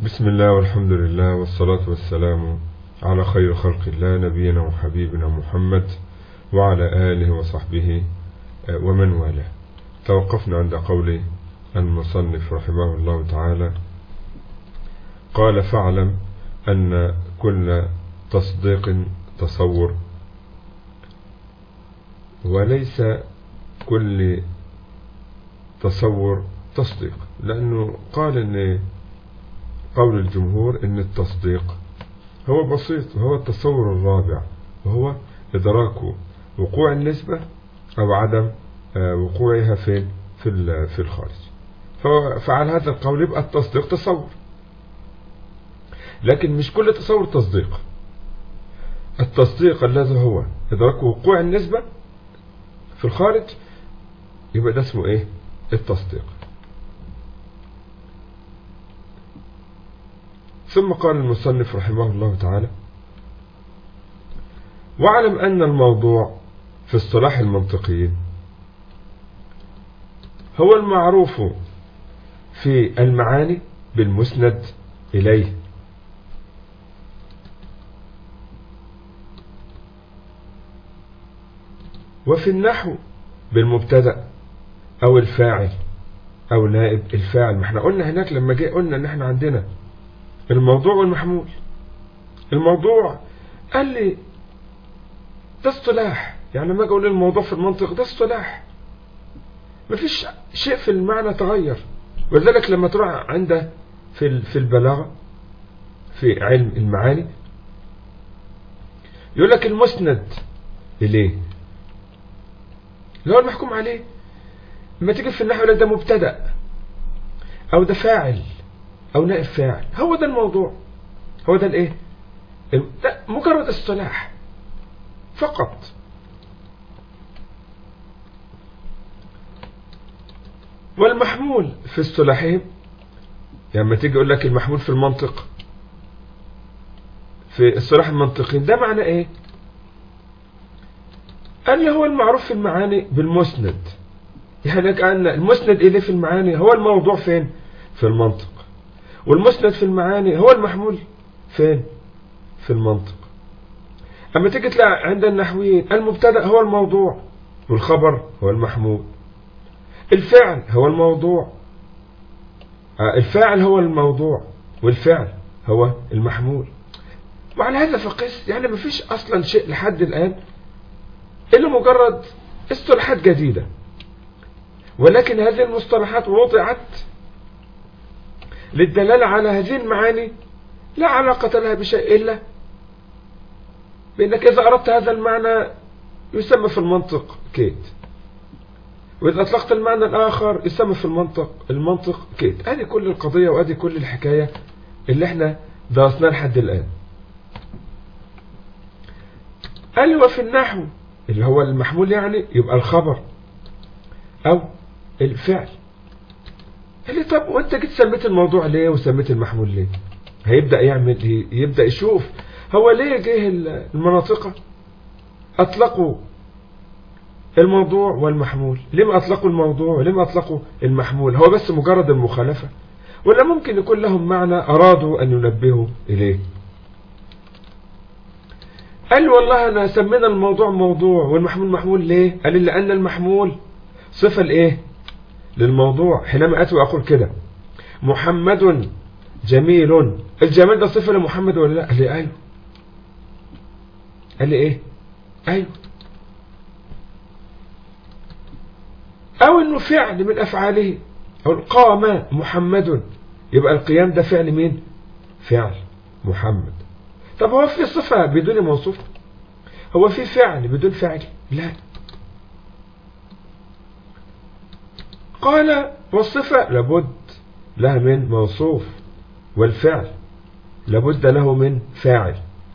بسم الله والحمد لله والصلاة والسلام على خير خلق الله نبينا وحبيبنا محمد وعلى آله وصحبه ومن والاه توقفنا عند قول المصنف رحمه الله تعالى قال فاعلم أن كل تصديق تصور وليس كل تصور تصديق لأنه قال أن قول الجمهور أن التصديق هو بسيط وهو التصور الرابع وهو إدراك وقوع النسبة أو عدم وقوعها في في في الخارج فعلى هذا القول يبقى التصديق تصور لكن مش كل تصور تصديق التصديق الذي هو إدراك وقوع النسبة في الخارج يبقى ده اسمه ايه التصديق ثم قال المصنف رحمه الله تعالى واعلم أن الموضوع في اصطلاح المنطقيين هو المعروف في المعاني بالمسند إليه وفي النحو بالمبتدا او الفاعل او نائب الفاعل ما احنا قلنا هناك لما جه قلنا ان احنا عندنا الموضوع والمحمول الموضوع قال لي ده اصطلاح يعني لما اجي اقول الموضوع في المنطق ده اصطلاح مفيش شيء في المعنى تغير ولذلك لما تروح عنده في في البلاغه في علم المعاني يقول لك المسند اليه اللي هو المحكوم عليه لما تيجي في النحو لك ده مبتدا او ده فاعل او نائب فاعل هو ده الموضوع هو ده الايه ده مجرد اصطلاح فقط والمحمول في اصطلاحهم يعني لما تيجي يقول لك المحمول في المنطق في اصطلاح المنطقين ده معنى ايه قال لي هو المعروف في المعاني بالمسند يعني كأن المسند إليه في المعاني هو الموضوع فين في المنطق والمسند في المعاني هو المحمول فين في المنطق أما تيجي تلاقي عند النحويين المبتدا هو الموضوع والخبر هو المحمول الفعل هو الموضوع الفاعل هو الموضوع والفعل هو المحمول وعلى هذا فقس يعني ما فيش أصلا شيء لحد الآن إلا مجرد اصطلاحات جديدة ولكن هذه المصطلحات وضعت للدلالة على هذه المعاني لا علاقة لها بشيء إلا بأنك إذا أردت هذا المعنى يسمى في المنطق كيت وإذا أطلقت المعنى الآخر يسمى في المنطق المنطق كيت هذه كل القضية وهذه كل الحكاية اللي احنا درسناها لحد الآن قال وفي النحو اللي هو المحمول يعني يبقى الخبر او الفعل قال لي طب وانت جيت سميت الموضوع ليه وسميت المحمول ليه هيبدأ يعمل ايه يبدأ يشوف هو ليه جه المناطق اطلقوا الموضوع والمحمول ليه ما اطلقوا الموضوع وليه ما اطلقوا المحمول هو بس مجرد المخالفة ولا ممكن يكون لهم معنى ارادوا ان ينبهوا اليه قال لي والله انا سمينا الموضوع موضوع والمحمول محمول ليه قال لي لان المحمول صفة لايه للموضوع حينما اتي واقول كده محمد جميل الجمال ده صفة لمحمد ولا لا قال لي ايوه قال لي ايه ايوه او انه فعل من افعاله او قام محمد يبقى القيام ده فعل مين فعل محمد طب هو في صفة بدون موصوف هو في فعل بدون فعل لا قال والصفة لابد لها من موصوف والفعل لابد له من فاعل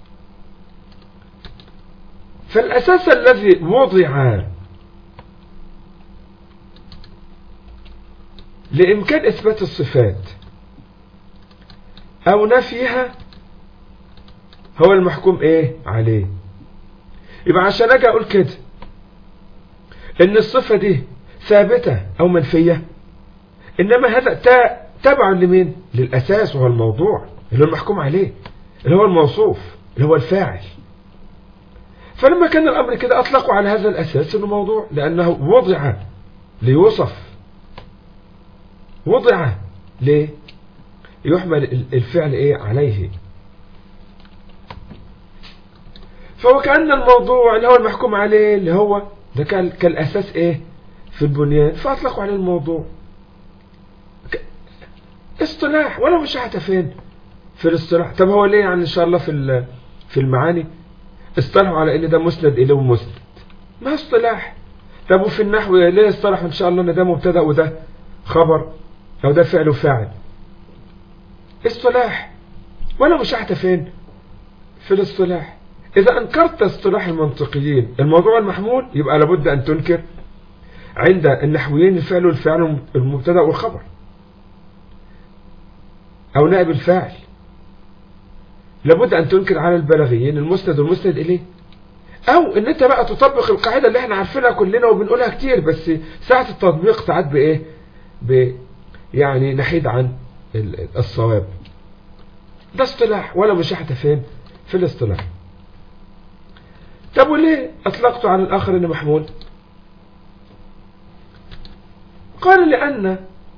فالأساس الذي وضع لإمكان إثبات الصفات أو نفيها هو المحكوم ايه عليه يبقى عشان اجي اقول كده ان الصفة دي ثابتة او منفية انما هذا تبع لمين للأساس وهو الموضوع اللي هو المحكوم عليه اللي هو الموصوف اللي هو الفاعل فلما كان الأمر كده أطلقوا على هذا الأساس أنه موضوع لأنه وضع ليوصف وضع ليه يحمل الفعل إيه عليه فهو كأن الموضوع اللي هو المحكوم عليه اللي هو ده كان كالأساس إيه في البنيان فأطلقوا عليه الموضوع اصطلاح ولا مش حتى فين في الاصطلاح طب هو ليه يعني إن شاء الله في في المعاني اصطلحوا على ان ده مسند اليه ومسند ما اصطلاح طب وفي النحو ليه اصطلحوا ان شاء الله ان ده مبتدا وده خبر او ده فعل وفاعل اصطلاح ولا مش حتى فين في الاصطلاح اذا انكرت اصطلاح المنطقيين الموضوع المحمول يبقى لابد ان تنكر عند النحويين الفعل والفعل المبتدا والخبر او نائب الفاعل لابد ان تنكر على البلاغيين المسند والمسند اليه او ان انت بقى تطبق القاعده اللي احنا عارفينها كلنا وبنقولها كتير بس ساعه التطبيق ساعات بايه ب يعني نحيد عن الصواب ده اصطلاح ولا مشاحة فين في الاصطلاح طب وليه اطلقته على الاخر انه محمول قال لان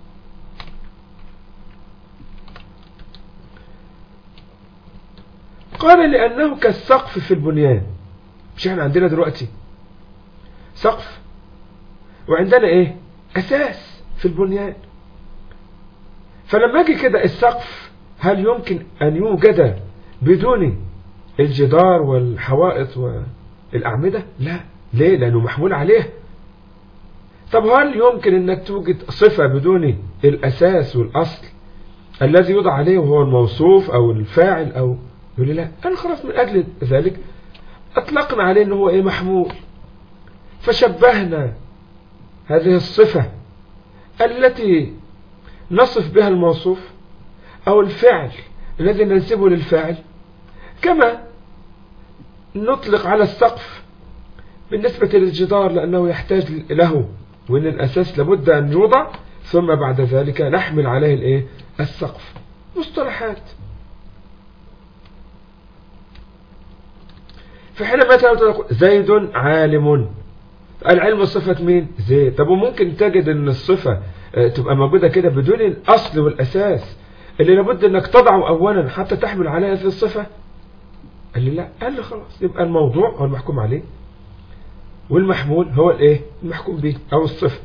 قال لأنه كالسقف في البنيان مش احنا عندنا دلوقتي سقف وعندنا ايه أساس في البنيان فلما اجي كده السقف هل يمكن أن يوجد بدون الجدار والحوائط والأعمدة لا ليه لأنه محمول عليه طب هل يمكن أنك توجد صفة بدون الأساس والأصل الذي يوضع عليه وهو الموصوف أو الفاعل أو يقول لي لا أنا خلاص من أجل ذلك أطلقنا عليه أنه هو إيه محمول فشبهنا هذه الصفة التي نصف بها الموصوف أو الفعل الذي ننسبه للفاعل كما نطلق على السقف بالنسبة للجدار لأنه يحتاج له وإن الأساس لابد أن يوضع ثم بعد ذلك نحمل عليه الإيه السقف مصطلحات فحين مثلا تقول زيد عالم العلم صفة مين زيد طب وممكن تجد ان الصفة تبقى موجودة كده بدون الاصل والاساس اللي لابد انك تضعه اولا حتى تحمل عليه هذه الصفة قال لي لا قال لي خلاص يبقى الموضوع هو المحكوم عليه والمحمول هو الايه المحكوم به او الصفة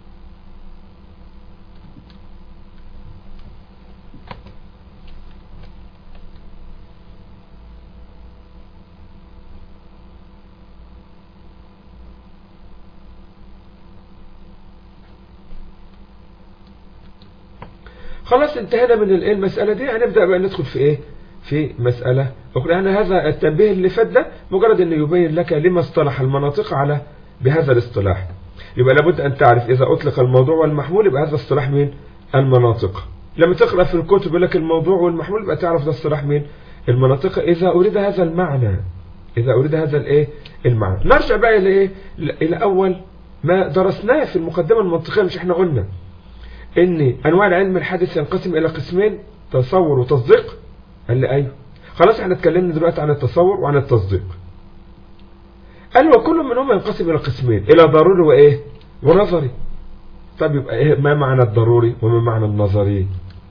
خلاص انتهينا من الايه المسألة دي هنبدأ بقى ندخل في ايه في مسألة أخرى يعني هذا التنبيه اللي فات ده مجرد أنه يبين لك لما اصطلح المناطق على بهذا الاصطلاح يبقى لابد أن تعرف إذا أطلق الموضوع والمحمول يبقى هذا اصطلاح مين المناطق لما تقرأ في الكتب لك الموضوع والمحمول يبقى تعرف ده اصطلاح مين المناطق إذا أريد هذا المعنى إذا أريد هذا الإيه المعنى نرجع بقى إلى إيه إلى أول ما درسناه في المقدمة المنطقية مش إحنا قلنا ان انواع العلم الحادث ينقسم الى قسمين تصور وتصديق قال لي ايوه خلاص احنا اتكلمنا دلوقتي عن التصور وعن التصديق قال وكل منهما ينقسم الى قسمين الى ضروري وايه ونظري طب يبقى ايه ما معنى الضروري وما معنى النظري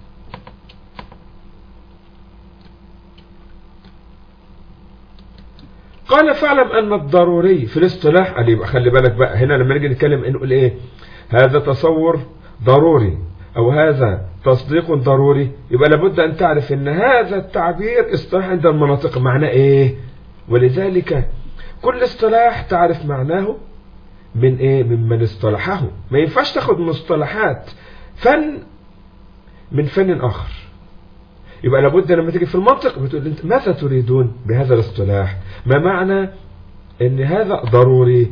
قال فاعلم ان الضروري في الاصطلاح قال يبقى خلي بالك بقى هنا لما نيجي نتكلم نقول ايه هذا تصور ضروري او هذا تصديق ضروري يبقى لابد ان تعرف ان هذا التعبير اصطلاح عند المناطق معناه ايه ولذلك كل اصطلاح تعرف معناه من ايه ممن اصطلحه ما ينفعش تاخد مصطلحات فن من فن اخر يبقى لابد لما تيجي في المنطق بتقول انت ماذا تريدون بهذا الاصطلاح ما معنى ان هذا ضروري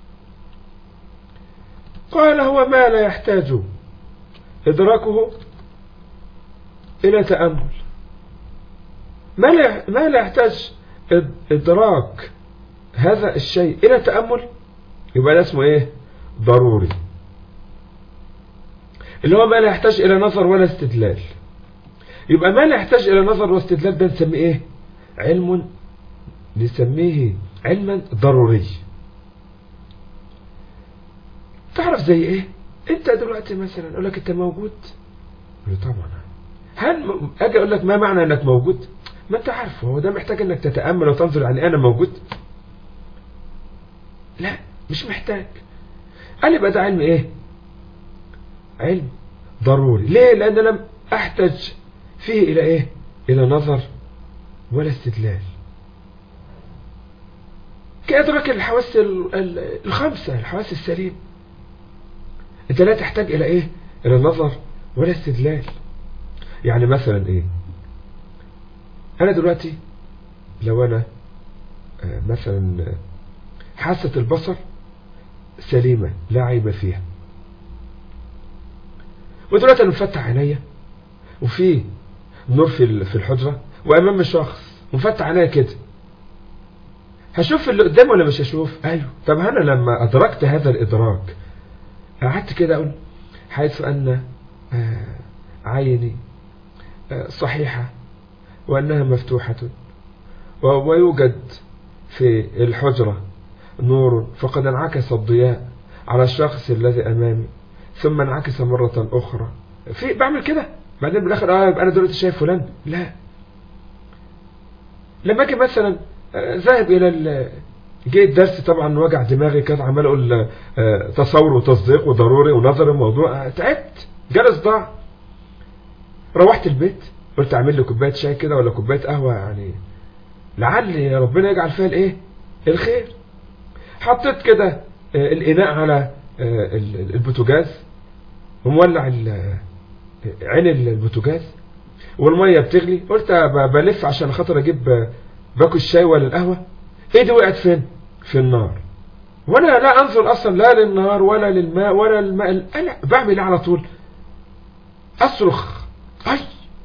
قال هو ما لا يحتاج إدراكه إلى تأمل ما لا ما لا يحتاج إدراك هذا الشيء إلى تأمل يبقى ده اسمه إيه ضروري اللي هو ما لا يحتاج الى نظر ولا استدلال يبقى ما لا يحتاج الى نظر واستدلال ده نسميه ايه علم نسميه علما ضروري تعرف زي ايه انت دلوقتي مثلا اقول لك انت موجود أقول له طبعا هل م- اجي اقول لك ما معنى انك موجود ما انت عارف هو ده محتاج انك تتامل وتنظر يعني انا موجود لا مش محتاج قال لي بقى ده علم ايه علم ضروري ليه لان لم احتج فيه الى ايه الى نظر ولا استدلال كإدراك الحواس ال- ال- الخمسة الحواس السليم انت لا تحتاج الى ايه الى نظر ولا استدلال يعني مثلا ايه انا دلوقتي لو انا آه، مثلا آه، حاسة البصر سليمة لا عيب فيها ودلوقتي انا مفتح عينيا وفي نور في ال- في الحجرة وامام شخص مفتح عينيا كده هشوف اللي قدامي ولا مش هشوف ايوه طب انا لما ادركت هذا الادراك قعدت كده اقول حيث ان آه، عيني آه، صحيحة وانها مفتوحة و- ويوجد في الحجرة نور فقد انعكس الضياء على الشخص الذي امامي ثم انعكس مرة اخرى في بعمل كده بعدين بالاخر اه يبقى انا دلوقتي شايف فلان لا لما اجي مثلا آه، ذاهب الى ال- جه الدرس طبعا وجع دماغي كده عمال اقول آه، تصور وتصديق وضروري ونظري وموضوع آه، تعبت جالي صداع روحت البيت قلت اعمل لي كوبايه شاي كده ولا كوبايه قهوه يعني لعل ربنا يجعل فيها الايه الخير حطيت كده آه، الاناء على آه، ال- البوتاجاز ومولع ال- عين البوتاجاز والميه بتغلي قلت ب- بلف عشان خاطر اجيب آه، باكل الشاي ولا القهوه ايدي وقعت فين في النار وانا لا انظر اصلا لا للنار ولا للماء ولا الماء انا بعمل ايه على طول اصرخ اي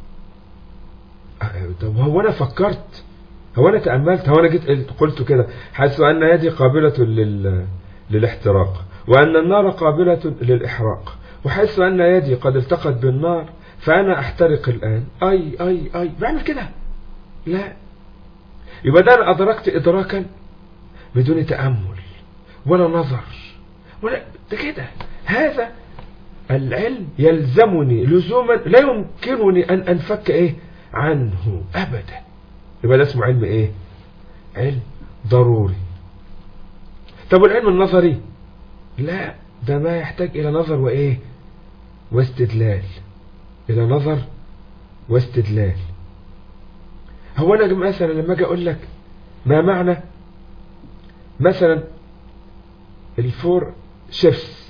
أه، طب هو انا فكرت هو انا تاملت هو انا جيت قلت- قلت كده حيث ان يدي قابله لل للاحتراق وان النار قابله للاحراق وحيث ان يدي قد التقت بالنار فانا احترق الان اي اي اي بعمل كده لا يبقى ده انا ادركت ادراكا بدون تامل ولا نظر ولا ده كده هذا العلم يلزمني لزوما لا يمكنني ان انفك ايه عنه ابدا يبقى ده اسمه علم ايه علم ضروري طب والعلم النظري لا ده ما يحتاج الى نظر وايه واستدلال الى نظر واستدلال هو انا مثلا لما اجي اقول لك ما معنى مثلا الفور شيفس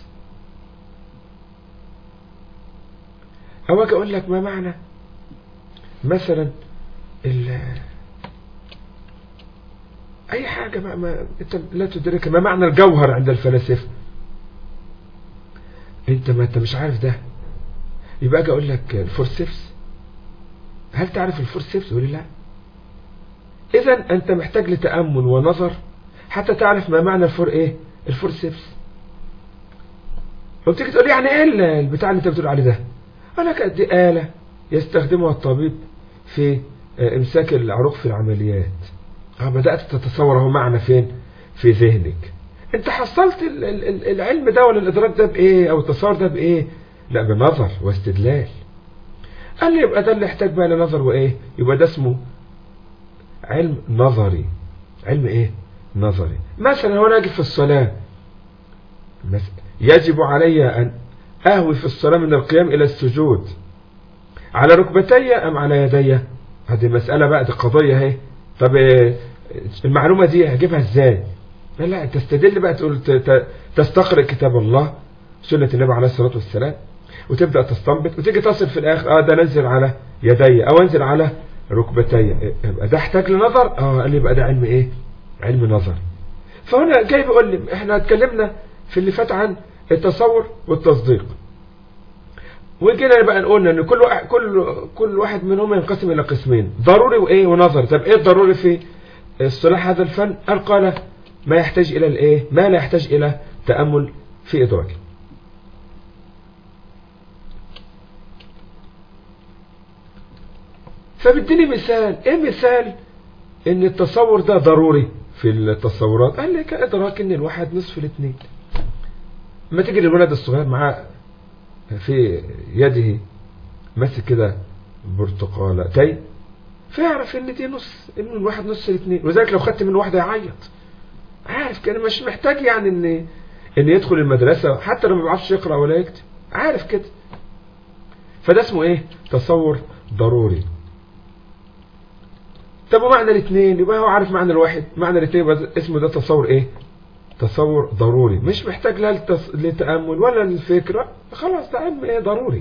او اجي اقول لك ما معنى مثلا ال اي حاجة ما, ما انت لا تدرك ما معنى الجوهر عند الفلاسفة انت ما انت مش عارف ده يبقى اجي اقول لك الفورسيفس هل تعرف الفورسيفس يقول لي لا اذا انت محتاج لتأمل ونظر حتى تعرف ما معنى الفور ايه الفورسيفس وبتيجي تقول لي يعني ايه البتاع اللي انت بتقول عليه ده انا كانت دي آلة يستخدمها الطبيب في آه، امساك العروق في العمليات اه بدأت تتصور اهو معنى فين في ذهنك انت حصلت ال- ال- ال- العلم ده ولا الادراك ده بايه او التصور ده بايه لا بنظر واستدلال قال لي يبقى ده اللي يحتاج بقى لنظر وايه يبقى ده اسمه علم نظري علم ايه نظري مثلا وانا اجي في الصلاة مس- يجب علي ان اهوي في الصلاة من القيام الى السجود على ركبتي ام على يدي هذه مسألة بقى دي قضية اهي طب إيه، المعلومة دي هجيبها ازاي لا لا تستدل بقى تقول ت- ت- تستقرئ كتاب الله سنة النبي عليه الصلاة والسلام وتبدأ تستنبط وتيجي تصل في الآخر اه ده ننزل على يدي أو انزل على ركبتي إيه، يبقى ده احتاج لنظر اه قال لي يبقى ده علم ايه علم نظر فهنا جاي بيقول لي احنا اتكلمنا في اللي فات عن التصور والتصديق وجينا بقى نقول ان كل واحد كل كل واحد منهم ينقسم الى قسمين ضروري وايه ونظري طب ايه الضروري في اصطلاح هذا الفن قال قال ما يحتاج الى الايه ما لا يحتاج الى تامل في ادراكه فبديني مثال ايه مثال ان التصور ده ضروري في التصورات قال لي كادراك ان الواحد نصف الاثنين لما تيجي للولد الصغير معاه في يده ماسك كده برتقالتين فيعرف ان دي نص ان الواحد نص الاثنين وذلك لو خدت من واحده يعيط عارف كده مش محتاج يعني ان ان يدخل المدرسه حتى لو ما بيعرفش يقرا ولا يكتب عارف كده فده اسمه ايه تصور ضروري طب ومعنى الاثنين يبقى هو عارف معنى الواحد معنى الاثنين يبقى اسمه ده تصور ايه تصور ضروري مش محتاج لا للتص... للتامل ولا للفكره خلاص ده علم ايه ضروري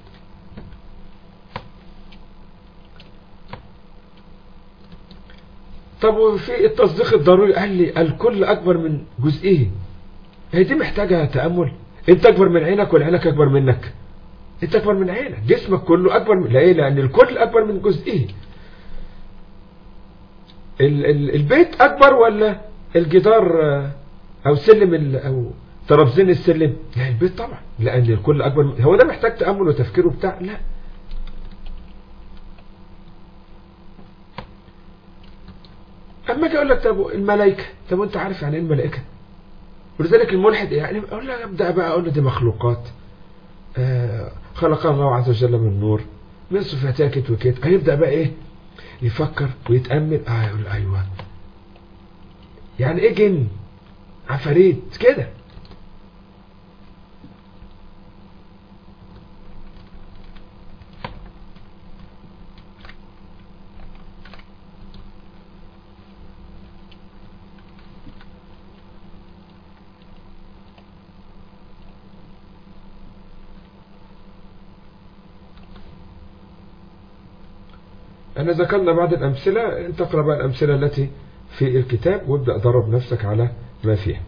طب وفي التصديق الضروري قال لي الكل اكبر من جزئه هي دي محتاجه تامل انت اكبر من عينك ولا عينك اكبر منك انت اكبر من عينك جسمك كله اكبر من لا ايه لان الكل اكبر من جزئه ال ال البيت اكبر ولا الجدار او سلم او ترابزين السلم لا البيت طبعا لان الكل اكبر من هو ده محتاج تامل وتفكير وبتاع لا اما اجي اقول لك طب الملائكه طب وانت عارف يعني ايه الملائكه ولذلك الملحد يعني اقول لك ابدا بقى اقول له دي مخلوقات آه خلقها الله عز وجل من نور من صفاتها كت وكت هيبدا بقى ايه يفكر ويتامل اه يقول ايوه يعني ايه جن عفاريت كده أنا ذكرنا بعض الأمثلة انت اقرأ بقى الأمثلة التي في الكتاب وابدأ درب نفسك على ما فيها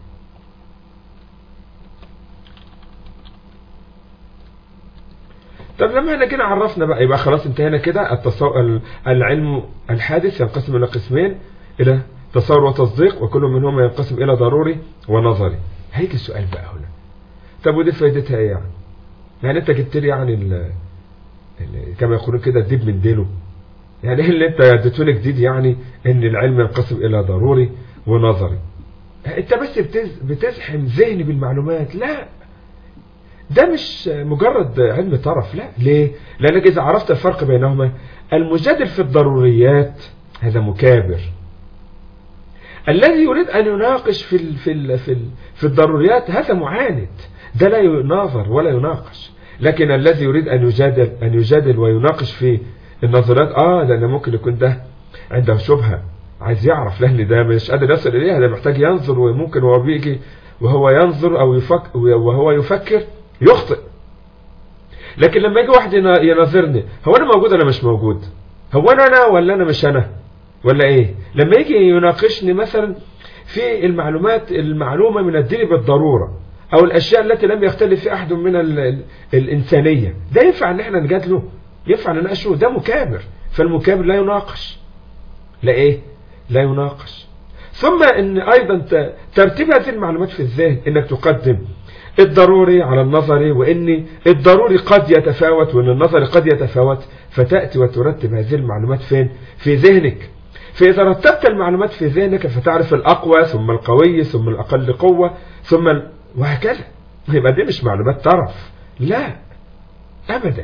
طب لما احنا كده عرفنا بقى يبقى خلاص انتهينا كده التصور العلم الحادث ينقسم إلى قسمين إلى تصور وتصديق وكل منهما ينقسم إلى ضروري ونظري هيجي السؤال بقى هنا طب ودي فايدتها ايه يعني يعني انت جبت لي يعني ال ال كما يقولون كده الديب من ديله يعني ايه اللي انت اديته لي جديد يعني ان العلم ينقسم الى ضروري ونظري انت بس بتز بتزحم ذهني بالمعلومات لا ده مش مجرد علم طرف لا ليه لانك اذا عرفت الفرق بينهما المجادل في الضروريات هذا مكابر الذي يريد ان يناقش في ال في ال في, ال في الضروريات هذا معاند ده لا يناظر ولا يناقش لكن الذي يريد ان يجادل ان يجادل ويناقش في النظريات اه لان ممكن يكون ده عنده شبهه عايز يعرف لان ده مش قادر يصل اليها ده محتاج ينظر وممكن هو بيجي وهو ينظر او يفكر وهو يفكر يخطئ لكن لما يجي واحد يناظرني هو انا موجود ولا مش موجود هو انا انا ولا انا مش انا ولا ايه لما يجي يناقشني مثلا في المعلومات المعلومه من الدين بالضروره او الاشياء التي لم يختلف في احد من ال ال الانسانيه ده ينفع ان احنا نجادله ينفع نناقشه ده مكابر فالمكابر لا يناقش لا ايه لا يناقش ثم ان ايضا ترتيب هذه المعلومات في الذهن انك تقدم الضروري على النظري وان الضروري قد يتفاوت وان النظري قد يتفاوت فتأتي وترتب هذه المعلومات فين في ذهنك فإذا رتبت المعلومات في ذهنك فتعرف الأقوى ثم القوي ثم الأقل قوة ثم ال... وهكذا يبقى دي مش معلومات طرف لا أبدا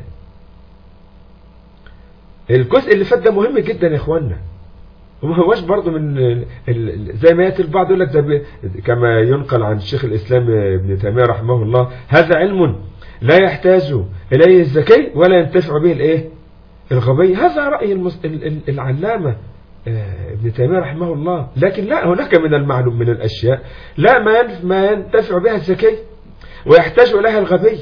الجزء اللي فات ده مهم جدا يا اخوانا وما هواش برضه من زي ما ياتي البعض يقول لك ده كما ينقل عن الشيخ الاسلام ابن تيميه رحمه الله هذا علم لا يحتاج اليه الذكي ولا ينتفع به الايه الغبي هذا راي المس... العلامه ابن تيميه رحمه الله لكن لا هناك من المعلوم من الاشياء لا ما ما ينتفع بها الذكي ويحتاج اليها الغبي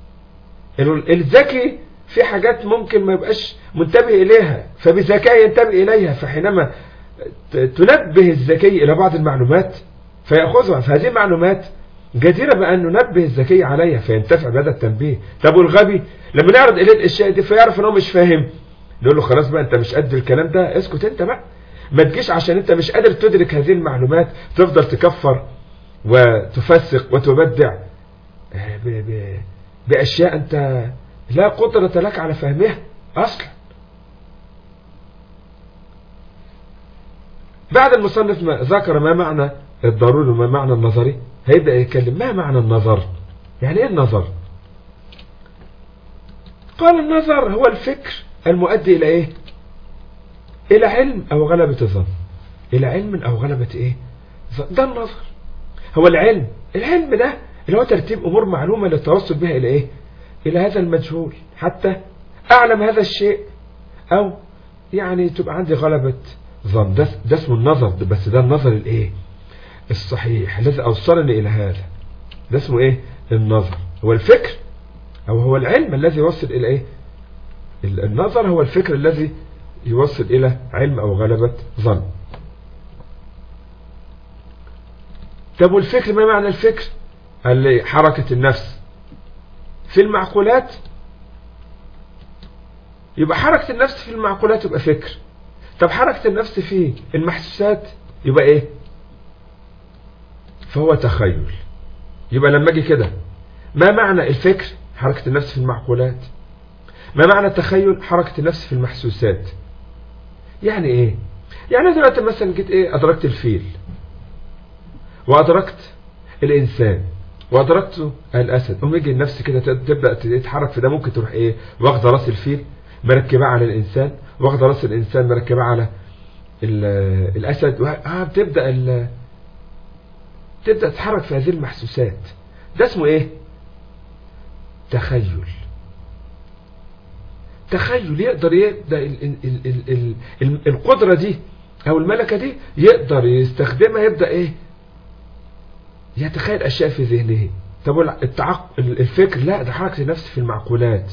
الذكي في حاجات ممكن ما يبقاش منتبه إليها فبذكاء ينتبه إليها فحينما تنبه الذكي إلى بعض المعلومات فيأخذها فهذه المعلومات جديرة بأن ننبه الذكي عليها فينتفع بهذا التنبيه طب والغبي لما نعرض إليه الأشياء دي فيعرف أنه مش فاهم نقول له خلاص بقى أنت مش قد الكلام ده اسكت أنت بقى ما تجيش عشان أنت مش قادر تدرك هذه المعلومات تفضل تكفر وتفسق وتبدع بأشياء أنت لا قدرة لك على فهمها أصلا بعد المصنف ما ذكر ما معنى الضروري وما معنى النظري هيبدأ يتكلم ما معنى النظر يعني ايه النظر قال النظر هو الفكر المؤدي الى ايه الى علم او غلبة الظن الى علم او غلبة ايه ده النظر هو العلم العلم ده اللي هو ترتيب امور معلومة للتوصل بها الى ايه الى هذا المجهول حتى اعلم هذا الشيء او يعني تبقى عندي غلبة ظن ده, ده اسمه النظر ده بس ده النظر الايه الصحيح الذي اوصلني الى هذا ده اسمه ايه النظر هو الفكر او هو العلم الذي يوصل الى ايه النظر هو الفكر الذي يوصل الى علم او غلبة ظن طب والفكر ما معنى الفكر قال لي حركة النفس في المعقولات يبقى حركة النفس في المعقولات يبقى فكر طب حركة النفس في المحسوسات يبقى ايه فهو تخيل يبقى لما اجي كده ما معنى الفكر حركة النفس في المعقولات ما معنى التخيل حركة النفس في المحسوسات يعني ايه يعني دلوقتي مثلا جيت ايه ادركت الفيل وادركت الانسان وادركت الاسد قوم يجي النفس كده تبدا تتحرك في ده ممكن تروح ايه واخده راس الفيل مركبه على الانسان واخده راس الانسان مركبه على الاسد اه بتبدا ال... تبدا تتحرك في هذه المحسوسات ده اسمه ايه تخيل تخيل يقدر يبدا ال... ال... ال... ال... ال... القدره دي او الملكه دي يقدر يستخدمها يبدا ايه يتخيل اشياء في ذهنه طب التعق... الفكر لا ده حركه النفس في المعقولات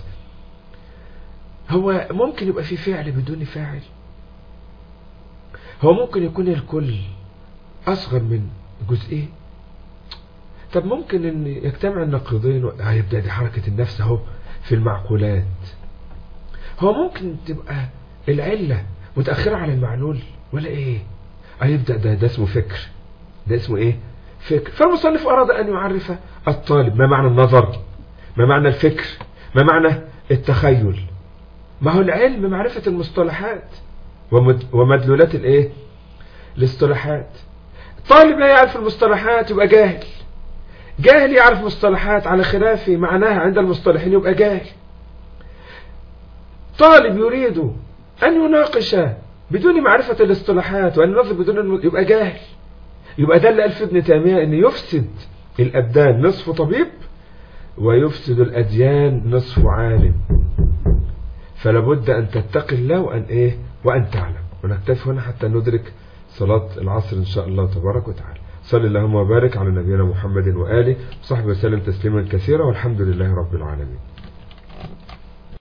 هو ممكن يبقى في فعل بدون فاعل هو ممكن يكون الكل اصغر من جزئين طب ممكن ان يجتمع النقيضين هيبدا دي حركه النفس اهو في المعقولات هو ممكن تبقى العله متاخره على المعلول ولا ايه هيبدا ده ده اسمه فكر ده اسمه ايه فكر فالمصنف أراد أن يعرف الطالب ما معنى النظر ما معنى الفكر ما معنى التخيل ما هو العلم معرفة المصطلحات ومدلولات الايه الاصطلاحات طالب لا يعرف المصطلحات يبقى جاهل جاهل يعرف مصطلحات على خلاف معناها عند المصطلحين يبقى جاهل طالب يريد أن يناقش بدون معرفة الاصطلاحات وأن ينظر بدون يبقى جاهل يبقى ده اللي قال في ابن تيمية ان يفسد الابدان نصف طبيب ويفسد الاديان نصف عالم فلا بد ان تتقي الله وان ايه وان تعلم ونكتفي هنا حتى ندرك صلاة العصر ان شاء الله تبارك وتعالى صلى اللهم وبارك على نبينا محمد وآله وصحبه وسلم تسليما كثيرا والحمد لله رب العالمين